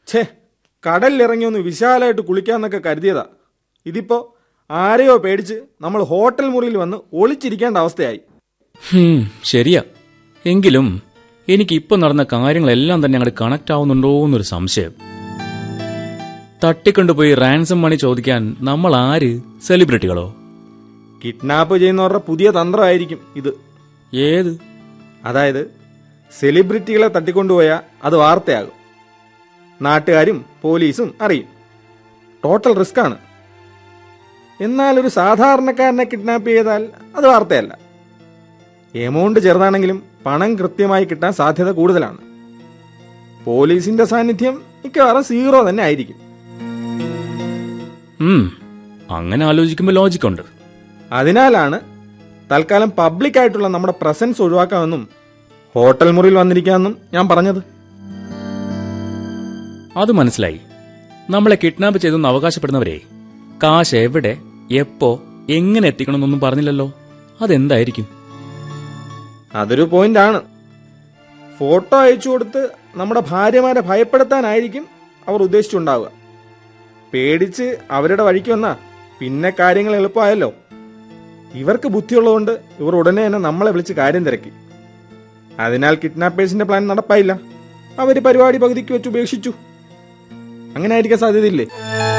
ഛേ കടലിലിറങ്ങി ഒന്ന് വിശാലമായിട്ട് കുളിക്കാന്നൊക്കെ കരുതിയതാ ഇതിപ്പോ ആരെയോ പേടിച്ച് നമ്മൾ ഹോട്ടൽ മുറിയിൽ വന്ന് ഒളിച്ചിരിക്കേണ്ട അവസ്ഥയായി ഹും, ശരിയാ എങ്കിലും എനിക്ക് ഇപ്പൊ നടന്ന കാര്യങ്ങളെല്ലാം തന്നെ അങ്ങോട്ട് കണക്ട് ആവുന്നുണ്ടോ എന്നൊരു സംശയം തട്ടിക്കൊണ്ടുപോയി റാൻസം മണി ചോദിക്കാൻ നമ്മൾ ആര് സെലിബ്രിറ്റികളോ കിഡ്നാപ്പ് ചെയ്യുന്നവരുടെ പുതിയ തന്ത്രമായിരിക്കും ഇത് ഏത് അതായത് സെലിബ്രിറ്റികളെ തട്ടിക്കൊണ്ടുപോയാൽ അത് വാർത്തയാകും നാട്ടുകാരും പോലീസും അറിയും ടോട്ടൽ റിസ്ക് ആണ് എന്നാൽ ഒരു സാധാരണക്കാരനെ കിഡ്നാപ്പ് ചെയ്താൽ അത് വാർത്തയല്ല എമൗണ്ട് ചെറുതാണെങ്കിലും പണം കൃത്യമായി കിട്ടാൻ സാധ്യത കൂടുതലാണ് പോലീസിന്റെ സാന്നിധ്യം മിക്കവാറും സീറോ തന്നെ ആയിരിക്കും ഉം അങ്ങനെ ആലോചിക്കുമ്പോൾ ലോജിക്കുണ്ട് അതിനാലാണ് തൽക്കാലം പബ്ലിക് ആയിട്ടുള്ള നമ്മുടെ പ്രസൻസ് ഒഴിവാക്കാമെന്നും ഹോട്ടൽ മുറിയിൽ വന്നിരിക്കാമെന്നും ഞാൻ പറഞ്ഞത് അത് മനസ്സിലായി നമ്മളെ കിഡ്നാപ്പ് ചെയ്തെന്ന് അവകാശപ്പെടുന്നവരെ കാശ് എവിടെ എപ്പോ എങ്ങനെ എത്തിക്കണമെന്നൊന്നും പറഞ്ഞില്ലല്ലോ അതെന്തായിരിക്കും അതൊരു പോയിന്റ് ആണ് ഫോട്ടോ അയച്ചു കൊടുത്ത് നമ്മുടെ ഭാര്യമാരെ ഭയപ്പെടുത്താനായിരിക്കും അവർ ഉദ്ദേശിച്ചുണ്ടാവുക പേടിച്ച് അവരുടെ വഴിക്ക് വന്നാ പിന്നെ കാര്യങ്ങൾ എളുപ്പമായല്ലോ ഇവർക്ക് ബുദ്ധിയുള്ളതുകൊണ്ട് ഇവർ ഉടനെ തന്നെ നമ്മളെ വിളിച്ച് കാര്യം തിരക്കി അതിനാൽ കിഡ്നാപ്പേഴ്സിന്റെ പ്ലാൻ നടപ്പായില്ല അവര് പരിപാടി പകുതിക്ക് വെച്ച് ഉപേക്ഷിച്ചു അങ്ങനെ ആയിരിക്കാൻ സാധ്യതയില്ലേ